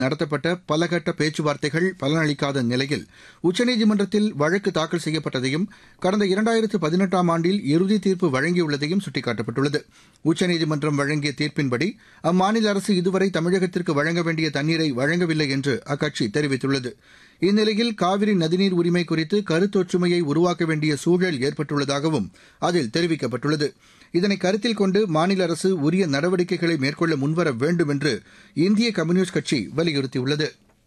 நடத்தப்பட்ட பலகட்ட பேச்சுவார்த்தைகள் பலனளிக்காத நிலையில் உச்சநீதிமன்றத்தில் வழக்கு தாக்கல் செய்யப்பட்டதையும் கடந்த இரண்டாயிரத்து பதினெட்டாம் ஆண்டில் இறுதி தீர்ப்பு வழங்கியுள்ளதையும் சுட்டிக்காட்டப்பட்டுள்ளது உச்சநீதிமன்றம் வழங்கிய தீர்ப்பின்படி அம்மாநில அரசு இதுவரை தமிழகத்திற்கு வழங்க வேண்டிய தண்ணீரை வழங்கவில்லை என்று அக்கட்சி தெரிவித்துள்ளது இந்நிலையில் காவிரி நதிநீர் உரிமை குறித்து கருத்தொற்றுமையை உருவாக்க வேண்டிய சூழல் ஏற்பட்டுள்ளதாகவும் அதில் தெரிவிக்கப்பட்டுள்ளது இதனை கருத்தில் கொண்டு மாநில அரசு உரிய நடவடிக்கைகளை மேற்கொள்ள முன்வர வேண்டும் என்று இந்திய கம்யூனிஸ்ட் கட்சி வலியுறுத்தியுள்ளது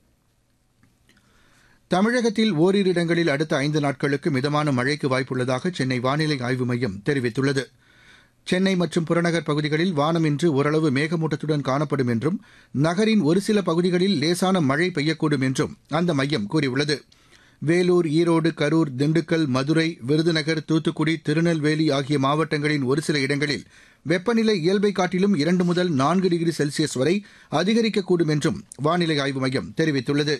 தமிழகத்தில் ஓரிரு இடங்களில் அடுத்த ஐந்து நாட்களுக்கு மிதமான மழைக்கு வாய்ப்புள்ளதாக சென்னை வானிலை ஆய்வு மையம் தெரிவித்துள்ளது சென்னை மற்றும் புறநகர் பகுதிகளில் வானம் இன்று ஓரளவு மேகமூட்டத்துடன் காணப்படும் என்றும் நகரின் ஒரு சில பகுதிகளில் லேசான மழை பெய்யக்கூடும் என்றும் அந்த மையம் கூறியுள்ளது வேலூர் ஈரோடு கரூர் திண்டுக்கல் மதுரை விருதுநகர் தூத்துக்குடி திருநெல்வேலி ஆகிய மாவட்டங்களின் ஒரு சில இடங்களில் வெப்பநிலை இயல்பை காட்டிலும் இரண்டு முதல் நான்கு டிகிரி செல்சியஸ் வரை அதிகரிக்கக்கூடும் என்றும் வானிலை ஆய்வு மையம் தெரிவித்துள்ளது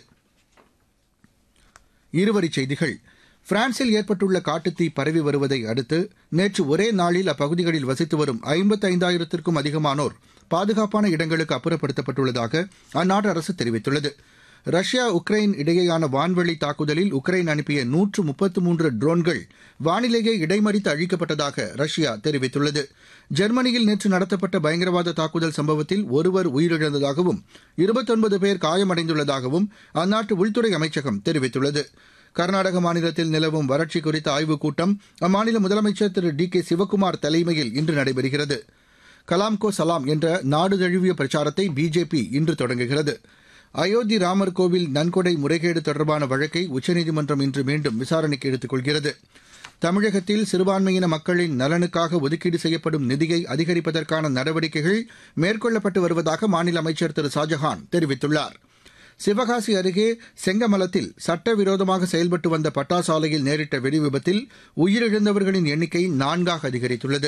இருவரிச் செய்திகள் பிரான்சில் ஏற்பட்டுள்ள காட்டுத்தீ பரவி வருவதை அடுத்து நேற்று ஒரே நாளில் அப்பகுதிகளில் வசித்து வரும் ஐம்பத்தைந்தாயிரத்திற்கும் அதிகமானோர் பாதுகாப்பான இடங்களுக்கு அப்புறப்படுத்தப்பட்டுள்ளதாக அந்நாட்டு அரசு தெரிவித்துள்ளது ரஷ்யா உக்ரைன் இடையேயான வான்வெளி தாக்குதலில் உக்ரைன் அனுப்பிய நூற்று முப்பத்து மூன்று ட்ரோன்கள் வானிலேயே இடைமறித்து அழிக்கப்பட்டதாக ரஷ்யா தெரிவித்துள்ளது ஜெர்மனியில் நேற்று நடத்தப்பட்ட பயங்கரவாத தாக்குதல் சம்பவத்தில் ஒருவர் உயிரிழந்ததாகவும் இருபத்தொன்பது பேர் காயமடைந்துள்ளதாகவும் அந்நாட்டு உள்துறை அமைச்சகம் தெரிவித்துள்ளது கர்நாடக மாநிலத்தில் நிலவும் வறட்சி குறித்த ஆய்வுக் கூட்டம் அம்மாநில முதலமைச்சர் திரு டி கே சிவக்குமார் தலைமையில் இன்று நடைபெறுகிறது கலாம்கோ சலாம் என்ற நாடு தழுவிய பிரச்சாரத்தை பிஜேபி இன்று தொடங்குகிறது அயோத்தி ராமர் கோவில் நன்கொடை முறைகேடு தொடர்பான வழக்கை உச்சநீதிமன்றம் இன்று மீண்டும் விசாரணைக்கு எடுத்துக் கொள்கிறது தமிழகத்தில் சிறுபான்மையின மக்களின் நலனுக்காக ஒதுக்கீடு செய்யப்படும் நிதியை அதிகரிப்பதற்கான நடவடிக்கைகள் மேற்கொள்ளப்பட்டு வருவதாக மாநில அமைச்சர் திரு ஷாஜஹான் தெரிவித்துள்ளார் சிவகாசி அருகே செங்கமலத்தில் சட்டவிரோதமாக செயல்பட்டு வந்த பட்டாசாலையில் நேரிட்ட வெடிவிபத்தில் உயிரிழந்தவர்களின் எண்ணிக்கை நான்காக அதிகரித்துள்ளது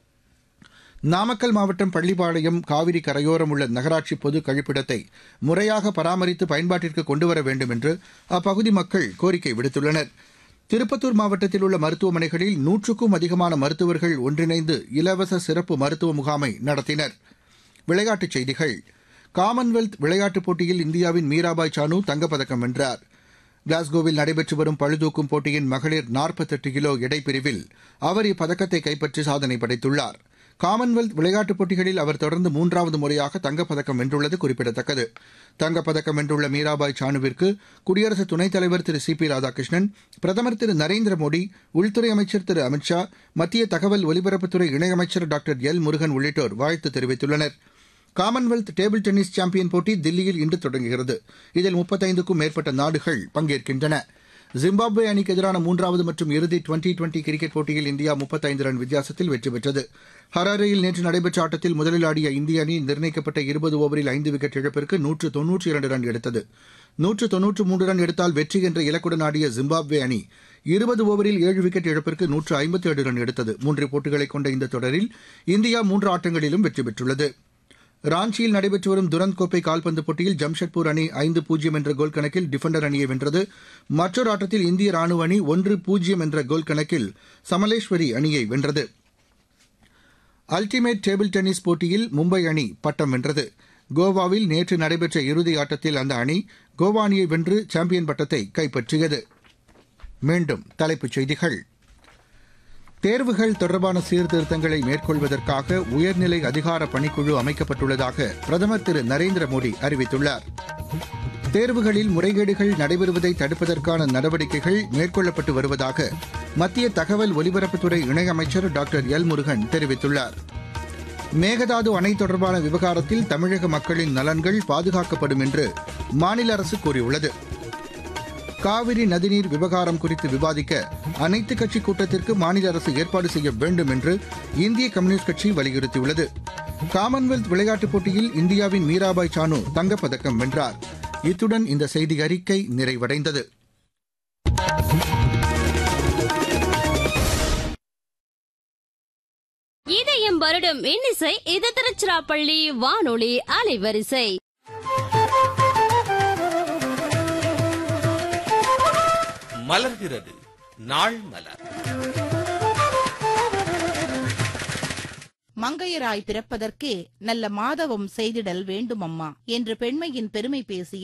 நாமக்கல் மாவட்டம் பள்ளிப்பாளையம் காவிரி கரையோரம் உள்ள நகராட்சி பொது கழிப்பிடத்தை முறையாக பராமரித்து பயன்பாட்டிற்கு கொண்டுவர வேண்டும் என்று அப்பகுதி மக்கள் கோரிக்கை விடுத்துள்ளனர் திருப்பத்தூர் மாவட்டத்தில் உள்ள மருத்துவமனைகளில் நூற்றுக்கும் அதிகமான மருத்துவர்கள் ஒன்றிணைந்து இலவச சிறப்பு மருத்துவ முகாமை நடத்தினர் விளையாட்டுச் செய்திகள் காமன்வெல்த் விளையாட்டுப் போட்டியில் இந்தியாவின் மீராபாய் சானு தங்கப்பதக்கம் வென்றார் கிளாஸ்கோவில் நடைபெற்று வரும் பளுதூக்கும் போட்டியின் மகளிர் நாற்பத்தெட்டு கிலோ எடைப்பிரிவில் அவர் இப்பதக்கத்தை கைப்பற்றி சாதனை படைத்துள்ளார் காமன்வெல்த் விளையாட்டுப் போட்டிகளில் அவர் தொடர்ந்து மூன்றாவது முறையாக தங்கப்பதக்கம் வென்றுள்ளது குறிப்பிடத்தக்கது தங்கப்பதக்கம் வென்றுள்ள மீராபாய் சானுவிற்கு குடியரசு துணைத் தலைவர் திரு சி பி ராதாகிருஷ்ணன் பிரதமர் திரு நரேந்திர மோடி உள்துறை அமைச்சர் திரு அமித்ஷா மத்திய தகவல் ஒலிபரப்புத்துறை இணையமைச்சர் டாக்டர் எல் முருகன் உள்ளிட்டோர் வாழ்த்து தெரிவித்துள்ளனா் காமன்வெல்த் டேபிள் டென்னிஸ் சாம்பியன் போட்டி தில்லியில் இன்று தொடங்குகிறது இதில் முப்பத்தைந்துக்கும் மேற்பட்ட நாடுகள் பங்கேற்கின்றன ஜிம்பாப்வே அணிக்கு எதிரான மூன்றாவது மற்றும் இறுதி டுவெண்டி டுவெண்டி கிரிக்கெட் போட்டியில் இந்தியா முப்பத்தைந்து ரன் வித்தியாசத்தில் வெற்றி பெற்றது ஹராரேயில் நேற்று நடைபெற்ற ஆட்டத்தில் முதலில் ஆடிய இந்திய அணி நிர்ணயிக்கப்பட்ட இருபது ஓவரில் ஐந்து விக்கெட் இழப்பிற்கு நூற்று தொன்னூற்றி இரண்டு ரன் எடுத்தது நூற்று தொன்னூற்று மூன்று ரன் எடுத்தால் வெற்றி என்ற இலக்குடன் ஆடிய ஜிம்பாப்வே அணி இருபது ஓவரில் ஏழு விக்கெட் இழப்பிற்கு நூற்று ஐம்பத்தி ஏழு ரன் எடுத்தது மூன்று போட்டிகளை கொண்ட இந்த தொடரில் இந்தியா மூன்று ஆட்டங்களிலும் வெற்றி பெற்றுள்ளது ராஞ்சியில் நடைபெற்று வரும் துரந்த் கோப்பை கால்பந்து போட்டியில் ஜம்ஷெட்பூர் அணி ஐந்து பூஜ்ஜியம் என்ற கோல் கணக்கில் டிஃபெண்டர் அணியை வென்றது மற்றொரு ஆட்டத்தில் இந்திய ராணுவ அணி ஒன்று பூஜ்ஜியம் என்ற கோல் கணக்கில் சமலேஸ்வரி அணியை வென்றது அல்டிமேட் டேபிள் டென்னிஸ் போட்டியில் மும்பை அணி பட்டம் வென்றது கோவாவில் நேற்று நடைபெற்ற இறுதி ஆட்டத்தில் அந்த அணி கோவா அணியை வென்று சாம்பியன் பட்டத்தை கைப்பற்றியது மீண்டும் தலைப்புச் செய்திகள் தேர்வுகள் தொடர்பான சீர்திருத்தங்களை மேற்கொள்வதற்காக உயர்நிலை அதிகார பணிக்குழு அமைக்கப்பட்டுள்ளதாக பிரதமர் திரு நரேந்திர மோடி அறிவித்துள்ளார் தேர்வுகளில் முறைகேடுகள் நடைபெறுவதை தடுப்பதற்கான நடவடிக்கைகள் மேற்கொள்ளப்பட்டு வருவதாக மத்திய தகவல் ஒலிபரப்புத்துறை இணையமைச்சர் டாக்டர் எல் முருகன் தெரிவித்துள்ளார் மேகதாது அணை தொடர்பான விவகாரத்தில் தமிழக மக்களின் நலன்கள் பாதுகாக்கப்படும் என்று மாநில அரசு கூறியுள்ளது காவிரி நதிநீர் விவகாரம் குறித்து விவாதிக்க அனைத்து கட்சி கூட்டத்திற்கு மாநில அரசு ஏற்பாடு செய்ய வேண்டும் என்று இந்திய கம்யூனிஸ்ட் கட்சி வலியுறுத்தியுள்ளது காமன்வெல்த் விளையாட்டுப் போட்டியில் இந்தியாவின் மீராபாய் சானு தங்கப்பதக்கம் வென்றார் இத்துடன் இந்த செய்தி அறிக்கை நிறைவடைந்தது இதயம் வருடம் இன்னிசை இது திருச்சிராப்பள்ளி வானொலி அலைவரிசை மலர்கிறது நாள் மலர் மங்கையராய் பிறப்பதற்கே நல்ல மாதவம் செய்திடல் வேண்டுமம்மா என்று பெண்மையின் பெருமை பேசிய